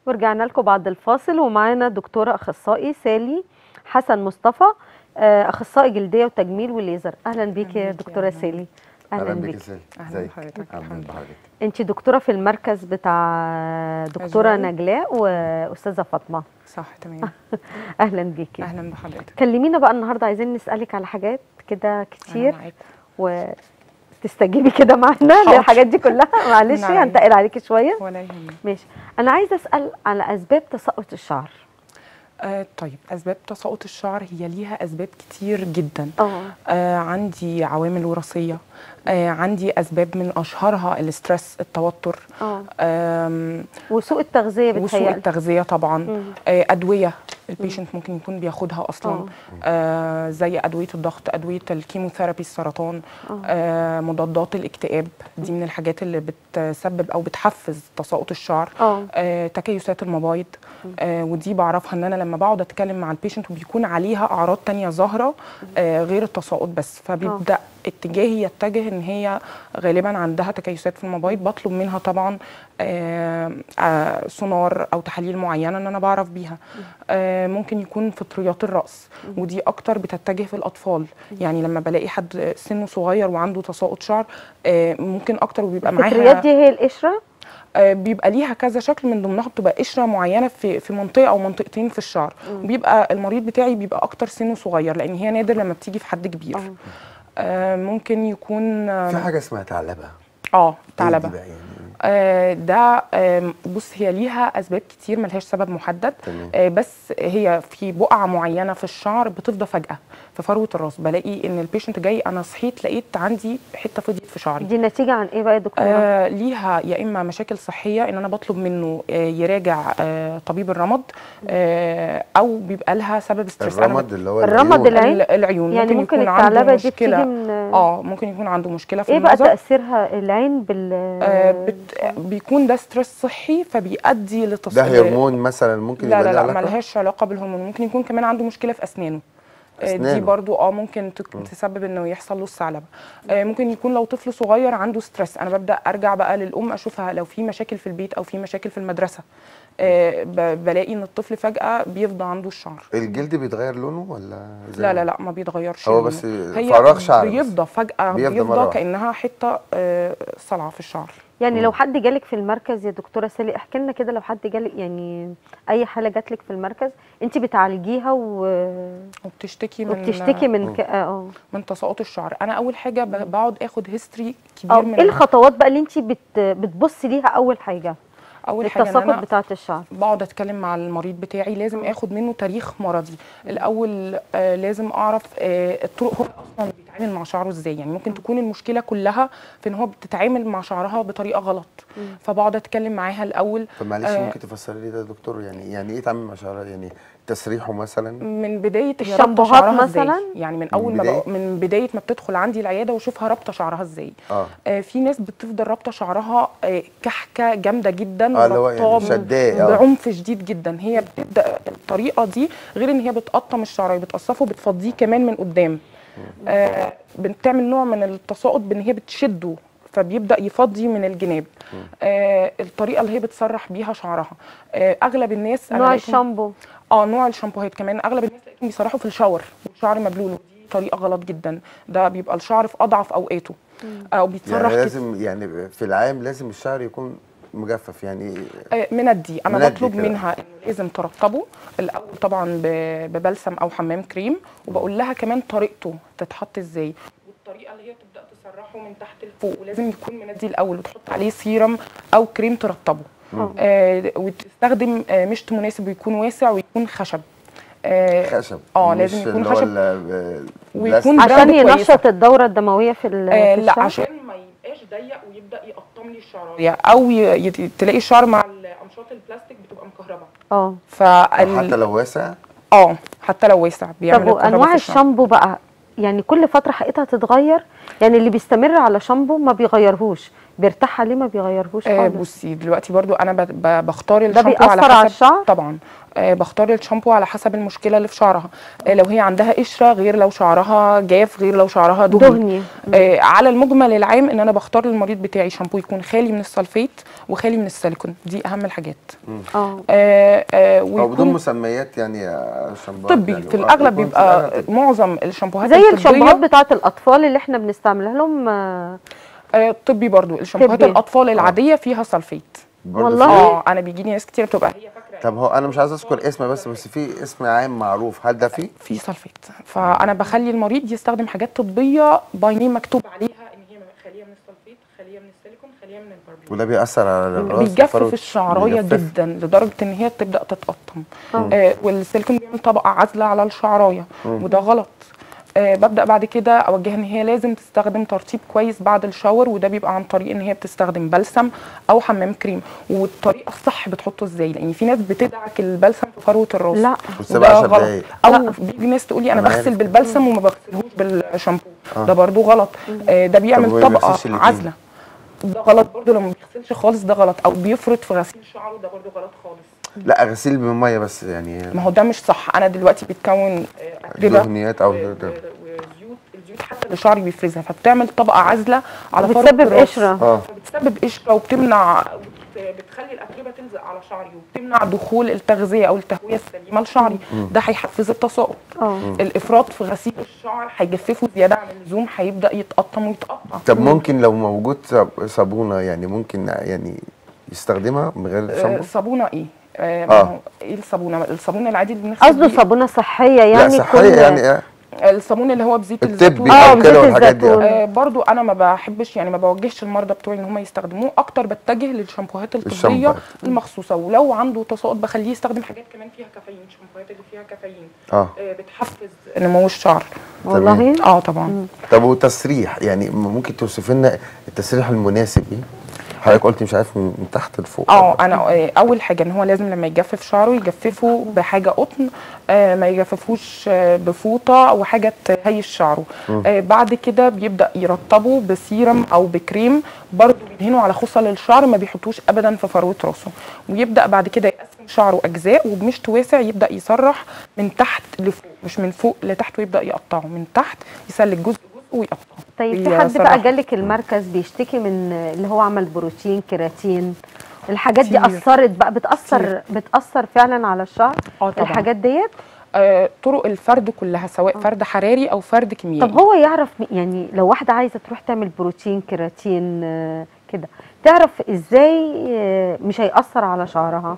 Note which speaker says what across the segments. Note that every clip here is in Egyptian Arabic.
Speaker 1: ورجعنا لكم بعد الفاصل ومعانا دكتوره اخصائي سالي حسن مصطفى آه، اخصائي جلديه وتجميل وليزر اهلا بيكي يا
Speaker 2: بيكي،
Speaker 1: دكتوره
Speaker 2: أهلاً.
Speaker 1: سالي
Speaker 3: اهلا بك
Speaker 1: بيكي
Speaker 3: ازاي
Speaker 2: أهلاً
Speaker 3: ازيك
Speaker 2: بحضرتك،
Speaker 3: اهلا
Speaker 2: الحمد لله.
Speaker 3: بحضرتك
Speaker 1: انت دكتوره في المركز بتاع دكتوره
Speaker 2: أجمل.
Speaker 1: نجلاء واستاذه فاطمه
Speaker 2: صح تمام
Speaker 1: اهلا بيكي
Speaker 2: اهلا بحضرتك
Speaker 1: كلمينا بقى النهارده عايزين نسالك على حاجات كده كتير
Speaker 2: أنا معاكم.
Speaker 1: وتستجيبي كده معانا
Speaker 2: حاضر.
Speaker 1: للحاجات دي كلها معلش
Speaker 2: نعم.
Speaker 1: هنتقل عليكي شويه
Speaker 2: ولا يهمك
Speaker 1: ماشي انا عايزه اسال على اسباب تساقط الشعر
Speaker 2: آه طيب اسباب تساقط الشعر هي ليها اسباب كتير جدا
Speaker 1: اه
Speaker 2: آه عندي عوامل وراثيه آه عندي اسباب من اشهرها الاسترس التوتر
Speaker 1: اه
Speaker 2: آم،
Speaker 1: وسوء التغذيه
Speaker 2: وسوء
Speaker 1: بتهيألي
Speaker 2: التغذيه طبعا
Speaker 1: مم.
Speaker 2: آه ادويه البيشنت ممكن يكون بياخدها اصلا
Speaker 1: آه.
Speaker 2: آه زي ادويه الضغط ادويه الكيموثيرابي السرطان
Speaker 1: آه.
Speaker 2: آه مضادات الاكتئاب دي من الحاجات اللي بتسبب او بتحفز تساقط الشعر
Speaker 1: اه
Speaker 2: آه، تكيسات المبايض آه، ودي بعرفها ان انا لما بقعد اتكلم مع البيشنت وبيكون عليها اعراض تانية ظاهره آه، غير التساقط بس فبيبدا اتجاهي يتجه ان هي غالبا عندها تكيسات في المبايض بطلب منها طبعا آه، آه، سونار او تحاليل معينه ان انا بعرف بيها آه، ممكن يكون فطريات الراس ودي اكتر بتتجه في الاطفال يعني لما بلاقي حد سنه صغير وعنده تساقط شعر آه، ممكن اكتر وبيبقى معاها
Speaker 1: الفطريات دي هي القشره
Speaker 2: آه، بيبقى ليها كذا شكل من ضمنها بتبقى قشره معينه في في منطقه او منطقتين في الشعر وبيبقى المريض بتاعي بيبقى اكتر سنه صغير لان هي نادر لما بتيجي في حد كبير
Speaker 1: اه
Speaker 2: آه ممكن يكون
Speaker 3: في
Speaker 2: اه
Speaker 3: حاجه اسمها ثعلبه
Speaker 2: آه،
Speaker 3: إيه دي
Speaker 2: ثعلبه
Speaker 3: بقى يعني
Speaker 2: آه، ده آم، بص هي ليها اسباب كتير ملهاش سبب محدد
Speaker 3: تمام.
Speaker 2: آه، بس هي في بقعه معينه في الشعر بتفضى فجاه في فروه الراس بلاقي ان البيشنت جاي انا صحيت لقيت عندي حته فضيت في شعري
Speaker 1: دي نتيجه عن ايه بقى يا دكتوره
Speaker 2: آه ليها يا اما مشاكل صحيه ان انا بطلب منه آه يراجع آه طبيب الرمد آه او بيبقى لها سبب ستريس أنا
Speaker 3: الرمد اللي هو
Speaker 1: الرمد
Speaker 3: العيون.
Speaker 1: العين؟
Speaker 2: ال- العيون
Speaker 1: يعني ممكن
Speaker 2: يكون عنده
Speaker 1: الثعلبه دي
Speaker 2: مشكله
Speaker 1: بتيجي من
Speaker 2: اه ممكن يكون عنده مشكله في
Speaker 1: ايه بقى
Speaker 2: النظر
Speaker 1: تاثيرها العين بال
Speaker 2: آه بت... بيكون ده ستريس صحي فبيؤدي لتص...
Speaker 3: ده هرمون مثلا ممكن
Speaker 2: لا
Speaker 3: يبقى
Speaker 2: لا
Speaker 3: له
Speaker 2: لا
Speaker 3: علاقة؟
Speaker 2: ملهاش علاقه بالهرمون ممكن يكون كمان عنده مشكله في اسنانه آه، دي
Speaker 3: أسنانه.
Speaker 2: برضو اه ممكن تك- تسبب انه يحصل له الثعلبه آه، ممكن يكون لو طفل صغير عنده ستريس انا ببدا ارجع بقى للام اشوفها لو في مشاكل في البيت او في مشاكل في المدرسه آه، ب- بلاقي ان الطفل فجاه بيفضى عنده الشعر
Speaker 3: الجلد بيتغير لونه ولا زي
Speaker 2: لا
Speaker 3: ما-
Speaker 2: لا لا ما بيتغيرش
Speaker 3: هو
Speaker 2: لونه.
Speaker 3: بس
Speaker 2: هي
Speaker 3: فراغ شعر بس.
Speaker 2: بيفضى فجاه
Speaker 3: بيفضى
Speaker 2: بيفضى,
Speaker 3: مرة واحدة.
Speaker 2: كانها حته آه، صلعه في الشعر
Speaker 1: يعني لو حد جالك في المركز يا دكتوره سالي احكي لنا كده لو حد جالك يعني اي حاله جات لك في المركز انت بتعالجيها و...
Speaker 2: وبتشتكي من
Speaker 1: وبتشتكي من ك... اه
Speaker 2: من تساقط الشعر انا اول حاجه ب- بقعد اخد هيستوري
Speaker 1: اه
Speaker 2: كبير من
Speaker 1: ايه الخطوات بقى اللي انت بت... بتبصي ليها اول حاجه
Speaker 2: اول حاجه ان
Speaker 1: التساقط
Speaker 2: انا
Speaker 1: بتاعه الشعر
Speaker 2: بقعد اتكلم مع المريض بتاعي لازم اخد منه تاريخ مرضي الاول آه لازم اعرف آه الطرق هو اصلا بيتعامل مع شعره ازاي يعني ممكن تكون المشكله كلها في ان هو بتتعامل مع شعرها بطريقه غلط فبقعد اتكلم معاها الاول
Speaker 3: طب معلش
Speaker 2: آه.
Speaker 3: ممكن تفسري لي ده يا دكتور يعني يعني ايه تعمل مع شعرها يعني تسريحه مثلا
Speaker 2: من بدايه هي رابطه
Speaker 1: الشامبوهات
Speaker 2: شعرها ازاي
Speaker 1: مثلا؟
Speaker 2: يعني من اول ما
Speaker 3: بداية؟
Speaker 2: بق- من بدايه ما بتدخل عندي العياده واشوفها رابطه شعرها ازاي
Speaker 3: اه
Speaker 2: آه، في ناس بتفضل رابطه شعرها آه، كحكه جامده جدا
Speaker 3: اه اللي هو يعني
Speaker 2: وربطاه
Speaker 3: شداه اه
Speaker 2: بعنف شديد جدا هي بتبدا الطريقه دي غير ان هي بتقطم الشعر هي بتقصفه بتفضيه كمان من قدام آه بتعمل نوع من التساقط بان هي بتشده فبيبدا يفضي من الجناب آه الطريقه اللي هي بتسرح بيها شعرها آه اغلب الناس أنا
Speaker 1: نوع
Speaker 2: لقيتهم-
Speaker 1: الشامبو
Speaker 2: اه نوع الشامبوهات كمان اغلب الناس لقيتهم بيسرحوا في الشاور والشعر مبلول ودي طريقه غلط جدا ده بيبقى الشعر في اضعف اوقاته او بيتسرح
Speaker 3: يعني
Speaker 2: كده.
Speaker 3: لازم يعني في العام لازم الشعر يكون مجفف يعني
Speaker 2: آه، مندي انا
Speaker 3: مندي
Speaker 2: بطلب
Speaker 3: كده.
Speaker 2: منها انه لازم ترطبه الاول طبعا ب- ببلسم او حمام كريم وبقول لها كمان طريقته تتحط ازاي والطريقه اللي هي تبدا تسرحه من تحت لفوق ولازم يكون مندي الاول وتحط عليه سيرم او كريم ترطبه آه وتستخدم آه مشط مناسب ويكون واسع ويكون خشب آه
Speaker 3: خشب
Speaker 2: اه
Speaker 3: مش
Speaker 2: لازم يكون
Speaker 3: اللي هو
Speaker 2: خشب
Speaker 3: ال-
Speaker 2: ويكون
Speaker 3: البلاستيك.
Speaker 1: عشان
Speaker 2: براند كويسة.
Speaker 1: ينشط الدوره الدمويه في, ال...
Speaker 2: آه
Speaker 1: في
Speaker 2: لا
Speaker 1: الشعر
Speaker 2: عشان ما يبقاش ضيق ويبدا يقطم لي الشعرايه او ي... ي... تلاقي الشعر مع الامشاط البلاستيك بتبقى مكهربه
Speaker 1: اه
Speaker 2: فال...
Speaker 3: حتى لو واسع
Speaker 2: اه حتى لو واسع بيعمل
Speaker 1: طب
Speaker 2: الكهرباء
Speaker 1: وانواع
Speaker 2: في الشعر.
Speaker 1: الشامبو بقى يعني كل فتره حقيقتها تتغير يعني اللي بيستمر على شامبو ما بيغيرهوش بيرتاح عليه ما بيغيرهوش
Speaker 2: آه
Speaker 1: خالص
Speaker 2: بصي دلوقتي برضو انا ب- ب- بختار
Speaker 1: ده
Speaker 2: الشامبو على
Speaker 1: بيأثر على
Speaker 2: حسب
Speaker 1: الشعر؟
Speaker 2: طبعا آه بختار الشامبو على حسب المشكله اللي في شعرها آه لو هي عندها قشره غير لو شعرها جاف غير لو شعرها دهني,
Speaker 1: دهني
Speaker 2: آه على المجمل العام ان انا بختار للمريض بتاعي شامبو يكون خالي من السلفيت وخالي من السيليكون دي اهم الحاجات
Speaker 1: اه
Speaker 2: آه آه
Speaker 3: او بدون
Speaker 2: ويكون
Speaker 3: مسميات يعني يا شمبار
Speaker 2: طبي
Speaker 3: يعني
Speaker 2: في
Speaker 3: آه،
Speaker 2: الاغلب
Speaker 3: يكون في الأغلب
Speaker 2: بيبقى
Speaker 3: طبي.
Speaker 2: معظم الشامبوهات
Speaker 1: زي
Speaker 2: الطبية-
Speaker 1: الشامبوهات بتاعه الاطفال اللي احنا بنستعملها لهم آه،
Speaker 2: آه طبي برضو الشامبوهات
Speaker 1: طبي.
Speaker 2: الاطفال العاديه فيها سلفيت
Speaker 3: برضه
Speaker 1: والله؟
Speaker 3: في-
Speaker 2: اه انا بيجيني ناس كتير بتبقى هي فاكره
Speaker 3: طب هو انا مش عايز اذكر اسم بس بس في اسم عام معروف هل ده فيه؟
Speaker 2: في سلفيت فانا بخلي المريض يستخدم حاجات طبيه باي نيم مكتوب عليها ان هي خاليه من السلفيت خاليه من السيليكون خاليه من الباربين
Speaker 3: وده بيأثر على الراس
Speaker 2: بيجفف
Speaker 3: فروة-
Speaker 2: الشعرايه
Speaker 3: بيجفف.
Speaker 2: جدا لدرجه ان هي تبدا تتقطم
Speaker 1: آه.
Speaker 2: آه والسيليكون بيعمل طبقه عازله على الشعرايه وده غلط آه ببدا بعد كده اوجهها ان هي لازم تستخدم ترطيب كويس بعد الشاور وده بيبقى عن طريق ان هي بتستخدم بلسم او حمام كريم والطريقه الصح بتحطه ازاي لان في ناس بتدعك البلسم في فروه الراس
Speaker 1: لا
Speaker 3: وتسيبها
Speaker 2: وده
Speaker 3: 10
Speaker 2: غلط
Speaker 3: دقايق.
Speaker 2: او
Speaker 1: لا.
Speaker 2: بيجي ناس تقول لي انا
Speaker 3: أنا
Speaker 2: بغسل
Speaker 3: عارف.
Speaker 2: بالبلسم وما بغسلهوش بالشامبو
Speaker 3: آه.
Speaker 2: ده برضو غلط آه ده بيعمل
Speaker 3: ما
Speaker 2: طبقه
Speaker 3: بيغسلش الاتنين.
Speaker 2: عازله ده غلط برضو لو ما بيغسلش خالص ده غلط او بيفرط في غسيل شعره ده برضو غلط خالص
Speaker 3: لا غسيل بالميه بس يعني
Speaker 2: ما هو ده مش صح انا دلوقتي بتكون آه، اتربه
Speaker 3: دهنيات او
Speaker 2: و- و- وزيوت الزيوت حتى اللي شعري بيفرزها فبتعمل طبقه عازله على فروه
Speaker 1: بتسبب
Speaker 2: الراس.
Speaker 1: قشره
Speaker 3: اه
Speaker 2: بتسبب قشره وبتمنع وبت- بتخلي الاتربه تلزق على شعري وبتمنع دخول التغذيه او التهويه السليمه لشعري ده هيحفز التساقط
Speaker 1: اه
Speaker 2: الافراط في غسيل الشعر هيجففه زياده عن اللزوم هيبدا يتقطم ويتقطع
Speaker 3: طب ممكن لو موجود صاب- صابونه يعني ممكن يعني يستخدمها من غير
Speaker 2: آه،
Speaker 3: شامبو؟
Speaker 2: صابونه ايه آه
Speaker 3: آه.
Speaker 2: ما هو ايه الصابونه الصابونه العادي اللي بنغسل
Speaker 1: قصده
Speaker 2: بيه.
Speaker 1: صابونه صحيه
Speaker 3: لا
Speaker 1: يعني
Speaker 3: صحيه
Speaker 1: كل-
Speaker 3: يعني إيه؟
Speaker 2: الصابون اللي هو بزيت
Speaker 3: الطبي
Speaker 2: الزيتون
Speaker 1: آه،
Speaker 3: او
Speaker 1: بزيت
Speaker 3: كده والحاجات دي
Speaker 1: الزيتون.
Speaker 3: آه.
Speaker 2: آه برضو انا ما بحبش يعني ما بوجهش المرضى بتوعي ان هم يستخدموه اكتر بتجه للشامبوهات الطبيه
Speaker 3: الشامبوهات.
Speaker 2: المخصوصه ولو عنده تساقط بخليه يستخدم حاجات كمان فيها كافيين الشامبوهات اللي فيها كافيين
Speaker 3: اه
Speaker 2: آه بتحفز نمو الشعر
Speaker 1: والله
Speaker 2: اه طبعا
Speaker 3: طب وتسريح يعني ممكن توصف لنا التسريح المناسب ايه؟ حضرتك قلت مش عارف من من تحت لفوق
Speaker 2: اه انا آه، اول حاجه ان هو لازم لما يجفف شعره يجففه بحاجه قطن آه ما يجففوش آه بفوطه او حاجه تهيش شعره آه بعد كده بيبدا يرطبه بسيرم او بكريم برضه بيدهنوا على خصل الشعر ما بيحطوش ابدا في فروه راسه ويبدا بعد كده يقسم شعره اجزاء وبمشط واسع يبدا يسرح من تحت لفوق مش من فوق لتحت ويبدا يقطعه من تحت يسلك جزء جزء ويقطعه
Speaker 1: طيب في حد بقى
Speaker 2: يسرحه.
Speaker 1: جالك المركز بيشتكي من اللي هو عمل بروتين كيراتين الحاجات دي
Speaker 2: كتير.
Speaker 1: اثرت بقى بتاثر بتاثر فعلا على الشعر
Speaker 2: اه طبعا
Speaker 1: الحاجات ديت
Speaker 2: آه طرق الفرد كلها سواء فرد حراري او فرد كيميائي
Speaker 1: طب هو يعرف م- يعني لو واحده عايزه تروح تعمل بروتين كيراتين آه، كده تعرف ازاي آه، مش هيأثر على شعرها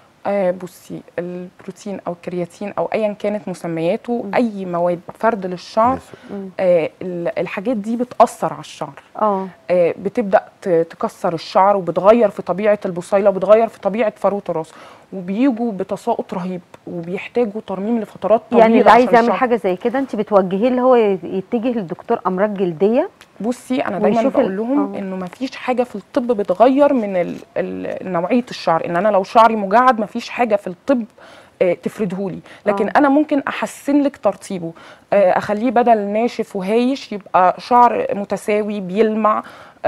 Speaker 2: آه بصي البروتين او الكرياتين او ايا كانت مسمياته اي مواد فرد للشعر آه ال- الحاجات دي بتاثر على الشعر
Speaker 1: اه
Speaker 2: آه بتبدا ت- تكسر الشعر وبتغير في طبيعه البصيله وبتغير في طبيعه فروه الراس وبيجوا بتساقط رهيب وبيحتاجوا ترميم لفترات طويله
Speaker 1: يعني اللي
Speaker 2: عشان
Speaker 1: عايز يعمل
Speaker 2: الشعر-
Speaker 1: حاجه زي كده انت بتوجهيه اللي هو ي- يتجه للدكتور امراض جلديه
Speaker 2: بصي انا دايما
Speaker 1: ويشوف ال-
Speaker 2: بقول لهم
Speaker 1: آه.
Speaker 2: انه ما فيش حاجه في الطب بتغير من ال ال نوعيه الشعر ان انا لو شعري مجعد ما فيش حاجه في الطب آه، تفردهولي لكن
Speaker 1: آه.
Speaker 2: انا ممكن احسن لك ترطيبه آه، اخليه بدل ناشف وهايش يبقى شعر متساوي بيلمع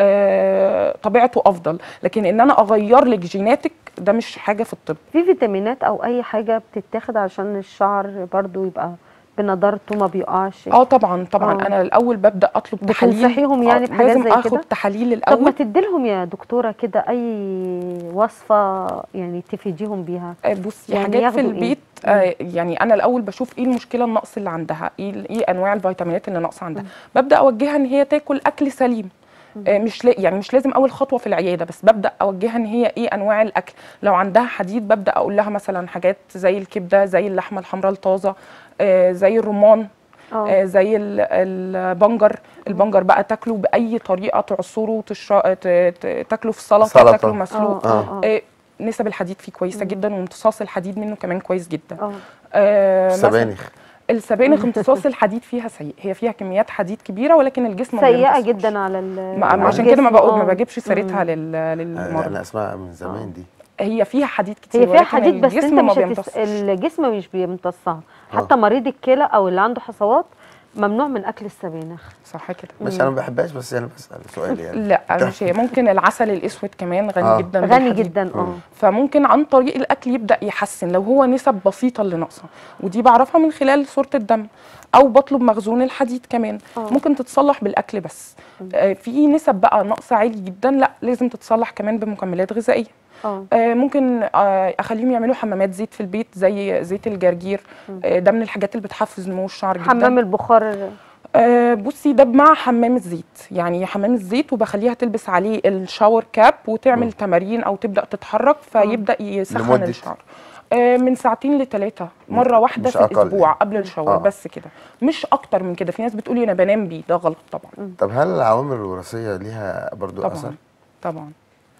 Speaker 2: آه، طبيعته افضل لكن ان انا اغير لك جيناتك ده مش حاجه في الطب
Speaker 1: في فيتامينات او اي حاجه بتتاخد عشان الشعر برضو يبقى بنضارته ما بيقعش
Speaker 2: اه طبعا طبعا
Speaker 1: آه.
Speaker 2: انا الاول ببدا اطلب تحاليل
Speaker 1: بتنصحيهم يعني
Speaker 2: آه،
Speaker 1: بحاجات
Speaker 2: لازم
Speaker 1: زي
Speaker 2: اخد
Speaker 1: كده؟
Speaker 2: تحاليل
Speaker 1: طب ما
Speaker 2: الاول
Speaker 1: تديلهم يا دكتوره كده اي وصفه يعني تفيديهم بيها
Speaker 2: آه، بصي
Speaker 1: يعني
Speaker 2: حاجات في
Speaker 1: ياخدوا إيه؟
Speaker 2: البيت آه يعني انا الاول بشوف ايه المشكله النقص اللي عندها ايه ال- ايه انواع الفيتامينات اللي ناقصه عندها ببدا اوجهها ان هي تاكل اكل سليم آه مش لا يعني مش لازم اول خطوه في العياده بس ببدا اوجهها ان هي ايه انواع الاكل لو عندها حديد ببدا اقول لها مثلا حاجات زي الكبده زي اللحمه الحمراء الطازه آه زي الرمان
Speaker 1: اه
Speaker 2: آه زي ال- البنجر البنجر بقى تاكله باي طريقه تعصره وتشر... ت- ت- تاكله في سلطه
Speaker 3: سلطة.
Speaker 2: تاكله مسلوق
Speaker 1: اه اه
Speaker 2: آه، نسب الحديد فيه كويسه جدا وامتصاص الحديد منه كمان كويس جدا
Speaker 1: اه
Speaker 2: آه مثلاً
Speaker 3: السبانخ
Speaker 2: السبانخ امتصاص الحديد فيها سيء هي فيها كميات حديد كبيره ولكن الجسم ما
Speaker 1: سيئه
Speaker 2: بيمتصهاش.
Speaker 1: جدا على ال
Speaker 2: ما
Speaker 1: على
Speaker 2: عشان كده ما
Speaker 1: الجسم،
Speaker 2: بقول ما
Speaker 1: آه.
Speaker 2: بجيبش سيرتها
Speaker 1: مم.
Speaker 2: لل...
Speaker 3: انا
Speaker 2: للمرضى
Speaker 3: اسمعها من زمان دي
Speaker 2: هي فيها حديد كتير
Speaker 1: هي فيها
Speaker 2: ولكن
Speaker 1: حديد بس
Speaker 2: الجسم
Speaker 1: انت
Speaker 2: ما
Speaker 1: مش هتس...
Speaker 2: بيمتصش
Speaker 1: الجسم مش بيمتصها حتى مريض الكلى او اللي عنده حصوات ممنوع من اكل السبانخ
Speaker 2: صح كده
Speaker 3: ماشي انا ما بحبهاش بس انا بسال سؤال يعني
Speaker 2: لا مش هي ممكن العسل الاسود كمان غني
Speaker 3: آه.
Speaker 2: جدا
Speaker 1: غني
Speaker 2: بالحديد.
Speaker 1: جدا اه
Speaker 2: فممكن عن طريق الاكل يبدا يحسن لو هو نسب بسيطه اللي ناقصه ودي بعرفها من خلال صوره الدم او بطلب مخزون الحديد كمان
Speaker 1: آه.
Speaker 2: ممكن تتصلح بالاكل بس آه في نسب بقى نقص عالي جدا لا لازم تتصلح كمان بمكملات غذائيه
Speaker 1: اه
Speaker 2: آه، ممكن آه، اخليهم يعملوا حمامات زيت في البيت زي زيت الجرجير آه، ده من الحاجات اللي بتحفز نمو الشعر جدا
Speaker 1: حمام البخار
Speaker 2: آه، بصي ده مع حمام الزيت يعني حمام الزيت وبخليها تلبس عليه الشاور كاب وتعمل تمارين او تبدا تتحرك فيبدا يسخن
Speaker 3: لمدة؟
Speaker 2: الشعر آه، من ساعتين لثلاثه مره واحده
Speaker 3: مش
Speaker 2: في
Speaker 3: أقل
Speaker 2: الاسبوع
Speaker 3: يعني.
Speaker 2: قبل الشاور
Speaker 3: آه.
Speaker 2: بس كده مش اكتر من كده في ناس بتقولي انا بنام بيه ده غلط طبعا
Speaker 3: طب هل العوامل الوراثيه ليها برضو اثر؟
Speaker 2: طبعا طبعا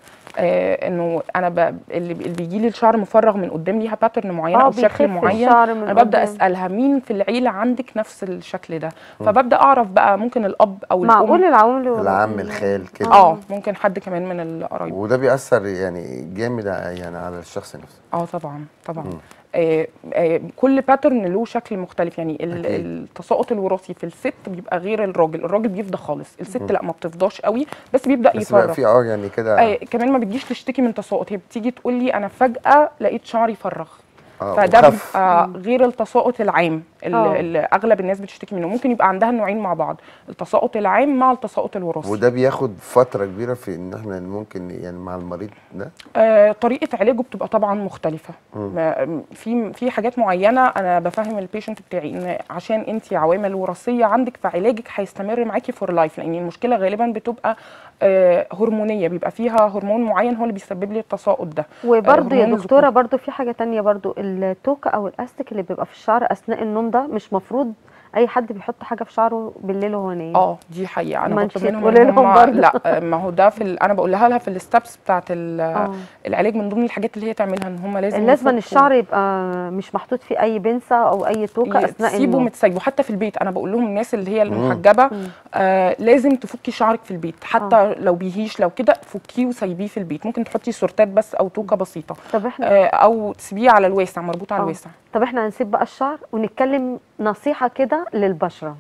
Speaker 2: آه انه انا ب... اللي اللي بيجي لي الشعر مفرغ من قدام ليها باترن معين
Speaker 1: آه،
Speaker 2: او شكل
Speaker 1: بيخف
Speaker 2: معين
Speaker 1: الشعر من
Speaker 2: انا ببدا
Speaker 1: قدام.
Speaker 2: اسالها مين في العيله عندك نفس الشكل ده فببدا اعرف بقى ممكن الاب او
Speaker 1: معقول
Speaker 2: الام
Speaker 1: العوامل الوراثية؟
Speaker 3: العم الخال كده
Speaker 2: اه ممكن حد كمان من القرايب
Speaker 3: وده بيأثر يعني جامد ع- يعني على الشخص نفسه
Speaker 2: اه طبعا طبعا آه آه كل باترن له شكل مختلف يعني ال-
Speaker 3: أكيد.
Speaker 2: التساقط الوراثي في الست بيبقى غير الراجل الراجل بيفضى خالص الست لا ما بتفضاش قوي بس بيبدا
Speaker 3: بس بقى
Speaker 2: يفرغ
Speaker 3: في اه يعني كده
Speaker 2: آه كمان ما بتجيش تشتكي من تساقط هي بتيجي تقول لي انا فجاه لقيت شعري فرغ
Speaker 3: اه
Speaker 2: فده
Speaker 3: وخف.
Speaker 2: بيبقى غير التساقط العام
Speaker 1: آه.
Speaker 2: اللي, اللي اغلب الناس بتشتكي منه ممكن يبقى عندها النوعين مع بعض التساقط العام مع التساقط الوراثي
Speaker 3: وده بياخد فتره كبيره في ان احنا ممكن يعني مع المريض ده
Speaker 2: آه طريقه علاجه بتبقى طبعا مختلفه ما- في في حاجات معينه انا بفهم البيشنت بتاعي ان عشان انت عوامل وراثيه عندك فعلاجك هيستمر معاكي فور لايف لان المشكله غالبا بتبقى آه هرمونيه بيبقى فيها هرمون معين هو اللي بيسبب لي التساقط ده
Speaker 1: وبرضه يا
Speaker 2: هرمون
Speaker 1: دكتوره
Speaker 2: الذكور.
Speaker 1: برضه في حاجه تانية برضه التوكه او الاستك اللي بيبقى في الشعر اثناء النوم ده مش مفروض اي حد بيحط حاجه في شعره بالليل وهو نايم
Speaker 2: اه دي حقيقه انا
Speaker 1: ما
Speaker 2: بطلب
Speaker 1: انتي
Speaker 2: منهم
Speaker 1: تقولي
Speaker 2: إن
Speaker 1: لهم
Speaker 2: هم-
Speaker 1: برضه.
Speaker 2: لا ما هو ده في ال... انا بقولها لها في الستبس بتاعت ال...
Speaker 1: اه
Speaker 2: العلاج من ضمن الحاجات اللي هي تعملها ان هم لازم
Speaker 1: لازم ان
Speaker 2: يفكوا-
Speaker 1: الشعر يبقى مش محطوط فيه اي بنسه او اي توكه اثناء
Speaker 2: تسيبه
Speaker 1: النوم
Speaker 2: متسيب وحتى في البيت انا بقول لهم الناس اللي هي المحجبه آه لازم تفكي شعرك في البيت حتى
Speaker 1: آه.
Speaker 2: لو بيهيش لو كده فكيه وسيبيه في البيت ممكن تحطي سورتات بس او توكه بسيطه
Speaker 1: طب احنا
Speaker 2: آه او تسيبيه على الواسع مربوط على
Speaker 1: آه.
Speaker 2: الواسع
Speaker 1: طب احنا هنسيب بقى الشعر ونتكلم نصيحه كده للبشره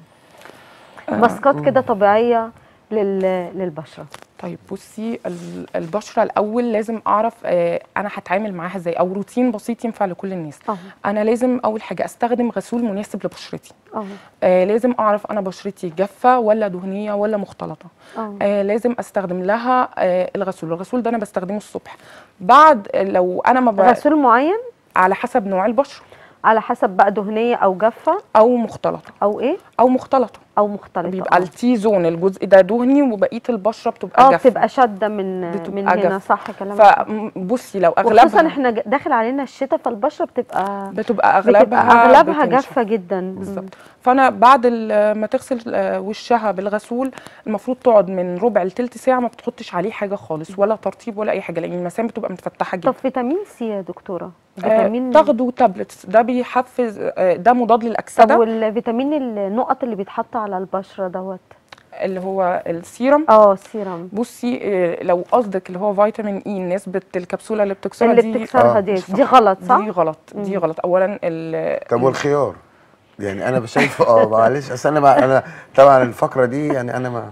Speaker 1: ماسكات كده طبيعيه لل... للبشره
Speaker 2: طيب بصي ال- البشره الاول لازم اعرف آه انا هتعامل معاها ازاي او روتين بسيط ينفع لكل الناس
Speaker 1: اه
Speaker 2: انا لازم اول حاجه استخدم غسول مناسب لبشرتي
Speaker 1: اه
Speaker 2: آه لازم اعرف انا بشرتي جافه ولا دهنيه ولا مختلطه
Speaker 1: اه
Speaker 2: آه لازم استخدم لها آه الغسول الغسول ده انا بستخدمه الصبح بعد آه، لو انا ما ب...
Speaker 1: غسول معين
Speaker 2: على حسب نوع البشره
Speaker 1: على حسب بقى دهنيه او جافه
Speaker 2: او مختلطه
Speaker 1: او ايه
Speaker 2: او مختلطه
Speaker 1: او مختلطه
Speaker 2: بيبقى
Speaker 1: آه.
Speaker 2: التي زون الجزء ده دهني وبقيه البشره بتبقى
Speaker 1: اه
Speaker 2: جافه
Speaker 1: بتبقى شاده من
Speaker 2: بتبقى
Speaker 1: من هنا
Speaker 2: جافة.
Speaker 1: صح كلامك صح.
Speaker 2: فبصي لو
Speaker 1: وخصوصا
Speaker 2: اغلبها
Speaker 1: احنا ج- داخل علينا الشتاء فالبشره بتبقى
Speaker 2: بتبقى اغلبها
Speaker 1: بتبقى اغلبها
Speaker 2: بتنشف.
Speaker 1: جافه جدا
Speaker 2: بالظبط فانا بعد ال- ما تغسل آه، وشها بالغسول المفروض تقعد من ربع لتلت ساعه ما بتحطش عليه حاجه خالص ولا ترطيب ولا اي حاجه لان المسام بتبقى متفتحه جدا
Speaker 1: طب فيتامين سي يا دكتوره
Speaker 2: آه،
Speaker 1: فيتامين
Speaker 2: تاخدوا تابلتس ده بيحفز آه، ده مضاد
Speaker 1: طب
Speaker 2: للاكسده
Speaker 1: والفيتامين النقط اللي بيتحط على البشره دوت
Speaker 2: اللي هو السيرم
Speaker 1: اه السيرم
Speaker 2: بصي آه، لو قصدك اللي هو فيتامين اي نسبه الكبسوله اللي بتكسرها
Speaker 1: اللي
Speaker 2: دي
Speaker 1: بتكسرها
Speaker 3: آه،
Speaker 1: دي
Speaker 2: مش
Speaker 1: دي غلط صح
Speaker 2: دي غلط دي غلط اولا ال-
Speaker 3: طب والخيار يعني انا شايفه اه معلش اصل انا مع- انا طبعا الفقره دي يعني انا ما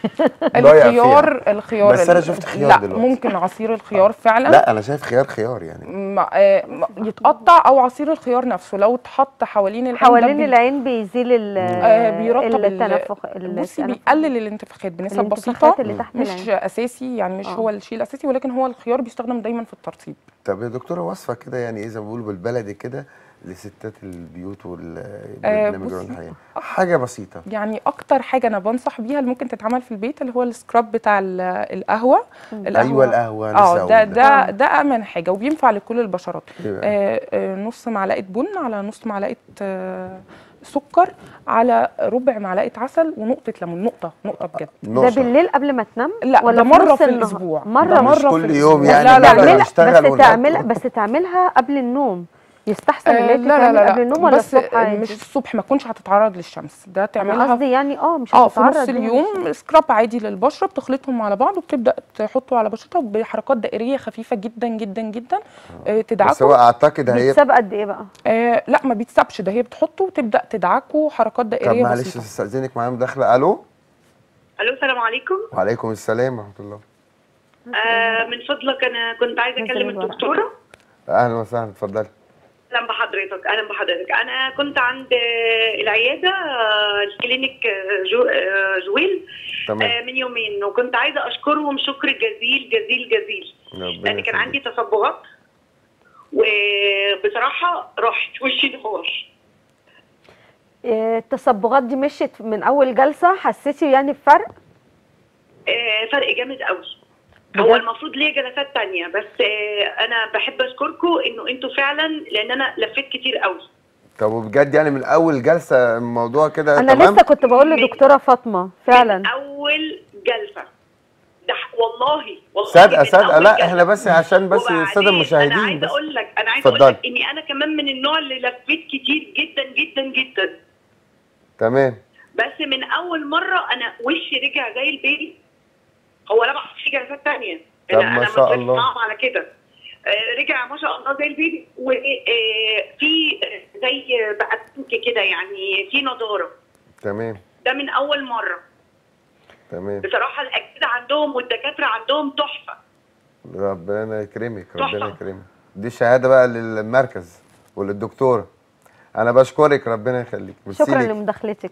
Speaker 3: ضايع فيها.
Speaker 2: الخيار الخيار
Speaker 3: بس أنا
Speaker 2: ال-
Speaker 3: شفت خيار
Speaker 2: لا
Speaker 3: دلوقتي.
Speaker 2: ممكن عصير الخيار فعلا
Speaker 3: لا انا شايف خيار خيار يعني
Speaker 2: ما آه، ما- يتقطع او عصير الخيار نفسه لو اتحط حوالين العين ده
Speaker 1: حوالين
Speaker 2: بي-
Speaker 1: العين بيزيل ال
Speaker 2: آه بيرطب ال-
Speaker 1: التنفخ ال-
Speaker 2: بصي
Speaker 1: التنفخ-
Speaker 2: بيقلل الانتفاخات بنسب
Speaker 1: الانتفاخات
Speaker 2: بسيطه
Speaker 1: اللي تحت
Speaker 2: مش
Speaker 1: العين
Speaker 2: اساسي يعني مش
Speaker 1: آه.
Speaker 2: هو الشيء الاساسي ولكن هو الخيار بيستخدم دايما في الترطيب
Speaker 3: طب يا دكتوره وصفه كده يعني ايه زي ما بيقولوا بالبلدي كده لستات البيوت
Speaker 2: آه،
Speaker 3: والبرنامج
Speaker 2: بصي.
Speaker 3: والحياه حاجه بسيطه
Speaker 2: يعني اكتر حاجه انا بنصح بيها اللي ممكن تتعمل في البيت اللي هو السكراب بتاع ال- القهوه
Speaker 3: ايوه القهوه لسه
Speaker 2: اه
Speaker 3: أقول
Speaker 2: ده
Speaker 3: ده.
Speaker 2: ده ده امن حاجه وبينفع لكل البشرات
Speaker 3: إيه بقى؟
Speaker 2: آه آه نص معلقه بن على نص معلقه آه سكر على ربع معلقه عسل ونقطه ليمون نقطه نقطه بجد
Speaker 1: ده
Speaker 3: نقطة.
Speaker 1: بالليل قبل ما تنام
Speaker 2: لا
Speaker 1: ولا
Speaker 2: ده
Speaker 1: في
Speaker 2: مره
Speaker 1: نص
Speaker 2: في
Speaker 1: النهار؟
Speaker 2: الاسبوع
Speaker 1: مره
Speaker 2: ده
Speaker 3: مش
Speaker 2: مره
Speaker 3: كل
Speaker 2: في
Speaker 3: يوم
Speaker 2: الأسبوع.
Speaker 3: يعني
Speaker 2: لا لا
Speaker 3: نبدأ
Speaker 2: لا,
Speaker 1: تعملها
Speaker 3: نشتغل
Speaker 1: بس
Speaker 3: ونحط
Speaker 1: تعملها
Speaker 3: و-
Speaker 1: بس تعملها قبل النوم يستحسن
Speaker 2: آه
Speaker 1: اللي هي
Speaker 2: لا لا
Speaker 1: تتعمل
Speaker 2: لا,
Speaker 1: قبل
Speaker 2: لا.
Speaker 1: النوم ولا
Speaker 2: بس
Speaker 1: الصبح
Speaker 2: آه،
Speaker 1: عادي
Speaker 2: مش الصبح ما تكونش هتتعرض للشمس ده
Speaker 1: انا
Speaker 2: تعملها
Speaker 1: قصدي يعني اه مش
Speaker 2: اه في نص
Speaker 1: هتتعرض ليها.
Speaker 2: اليوم سكراب عادي للبشره بتخلطهم على بعض وبتبدا تحطه على بشرتها بحركات دائريه خفيفه جدا جدا جدا آه
Speaker 3: بس هو
Speaker 2: تدعكه
Speaker 3: اعتقد هي
Speaker 1: بيتساب قد ايه بقى
Speaker 2: آه لا ما بيتسابش ده هي بتحطه وتبدا تدعكه حركات
Speaker 3: طب
Speaker 2: دائريه
Speaker 3: معلش
Speaker 2: بسيطه
Speaker 3: استاذنك معايا مداخله الو
Speaker 4: الو السلام عليكم
Speaker 3: وعليكم السلام ورحمه الله
Speaker 4: آه من فضلك انا كنت عايزه
Speaker 1: نزل
Speaker 4: اكلم
Speaker 1: الورق.
Speaker 4: الدكتوره
Speaker 3: اهلا وسهلا اتفضلي
Speaker 4: اهلا بحضرتك اهلا بحضرتك انا كنت عند آه، العياده آه، الكلينيك آه، جو آه، جويل
Speaker 3: تمام
Speaker 4: آه، من يومين وكنت عايزه اشكرهم شكر جزيل جزيل جزيل
Speaker 3: ربنا
Speaker 4: لان كان عندي
Speaker 3: يخليك.
Speaker 4: تصبغات وبصراحه رحت وشي نهار
Speaker 1: آه، التصبغات دي مشيت من اول جلسه حسيتي يعني بفرق
Speaker 4: آه، فرق جامد قوي
Speaker 1: بجد؟
Speaker 4: هو المفروض ليه جلسات تانية بس آه، انا بحب اشكركم انه انتوا فعلا لان انا لفيت كتير قوي
Speaker 3: طب وبجد يعني من اول جلسه الموضوع كده
Speaker 1: انا
Speaker 3: تمام
Speaker 1: لسه كنت بقول لدكتوره فاطمه فعلا
Speaker 4: من اول جلسه ده ح- والله والله
Speaker 3: صادقه
Speaker 4: من
Speaker 3: صادقه
Speaker 4: أول
Speaker 3: لا
Speaker 4: جلسة.
Speaker 3: احنا بس عشان بس
Speaker 4: وبعدين
Speaker 3: الساده
Speaker 4: انا
Speaker 3: المشاهدين
Speaker 4: عايزه
Speaker 3: بس
Speaker 4: اقول لك انا عايزه اقول
Speaker 3: اتفضلي.
Speaker 4: لك اني انا كمان من النوع اللي لفيت كتير جدا جدا جدا
Speaker 3: تمام
Speaker 4: بس من اول مره انا وشي رجع زي البيبي هو لا بقى في جلسات تانية
Speaker 3: طب
Speaker 4: انا
Speaker 3: ما
Speaker 4: انا
Speaker 3: شاء
Speaker 4: ما
Speaker 3: الله.
Speaker 4: صعب على كده آه، رجع ما شاء الله زي البيبي وفي زي بقى بينك كده يعني في نضاره
Speaker 3: تمام
Speaker 4: ده من اول مره
Speaker 3: تمام
Speaker 4: بصراحه الاجهزه عندهم والدكاتره عندهم تحفه
Speaker 3: ربنا يكرمك ربنا
Speaker 4: تحفة.
Speaker 3: يكرمك دي شهاده بقى للمركز وللدكتوره انا بشكرك ربنا يخليك ميرسي
Speaker 1: شكرا
Speaker 3: ليك.
Speaker 1: لمداخلتك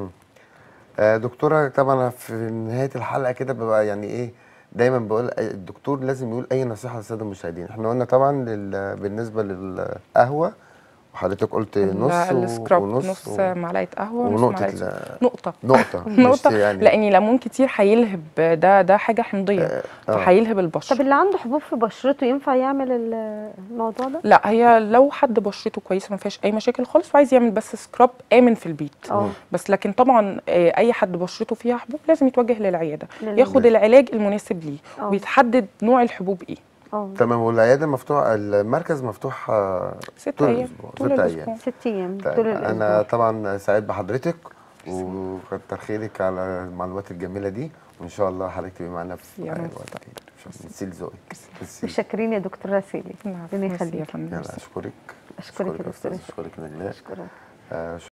Speaker 3: آه، دكتوره طبعا في نهايه الحلقه كده ببقى يعني ايه دايما بقول الدكتور لازم يقول اي نصيحه للساده المشاهدين احنا قلنا طبعا لل... بالنسبه للقهوه وحضرتك قلت نص
Speaker 2: لا،
Speaker 3: و-
Speaker 2: السكراب
Speaker 3: ونص
Speaker 2: نص
Speaker 3: و-
Speaker 2: معلقه قهوه ونص
Speaker 3: ونقطه
Speaker 2: معلقه
Speaker 3: ال-
Speaker 2: نقطه
Speaker 3: نقطه
Speaker 2: نقطه
Speaker 3: مش يعني
Speaker 2: لان ليمون كتير هيلهب ده ده حاجه حمضيه
Speaker 3: آه.
Speaker 2: فهيلهب البشره
Speaker 1: طب اللي عنده حبوب في بشرته ينفع يعمل ال- الموضوع ده
Speaker 2: لا هي لو حد بشرته كويسه ما فيهاش اي مشاكل خالص وعايز يعمل بس سكراب امن في البيت
Speaker 1: اه
Speaker 2: بس لكن طبعا آه، اي حد بشرته فيها حبوب لازم يتوجه للعياده
Speaker 1: لل-
Speaker 2: ياخد العلاج المناسب ليه
Speaker 1: اه.
Speaker 2: ويتحدد نوع الحبوب ايه
Speaker 1: اه
Speaker 3: تمام والعياده مفتوح المركز مفتوح آه،
Speaker 2: ست
Speaker 3: طول
Speaker 2: ايام
Speaker 3: الأسبوع،
Speaker 2: طول
Speaker 3: ست
Speaker 2: الاسبوع
Speaker 3: أيام.
Speaker 1: ست ايام
Speaker 3: طيب
Speaker 1: طول
Speaker 3: انا
Speaker 1: الاسبوع
Speaker 3: طبعا سعيد بحضرتك وكتر خيرك على المعلومات الجميله دي وان شاء الله حضرتك تبقي معانا في
Speaker 2: يا رب.
Speaker 3: وقت تاني ميرسي لذوقك ميرسي.
Speaker 1: متشكرين يا دكتور راسيلي
Speaker 2: نعم،
Speaker 1: ربنا
Speaker 2: ميرسي يا
Speaker 1: يخليك
Speaker 2: فندم.
Speaker 3: يلا اشكرك
Speaker 1: اشكرك يا
Speaker 3: يا
Speaker 1: دكتور
Speaker 3: استاذ اشكرك نجلاء
Speaker 1: اشكرك
Speaker 3: آه،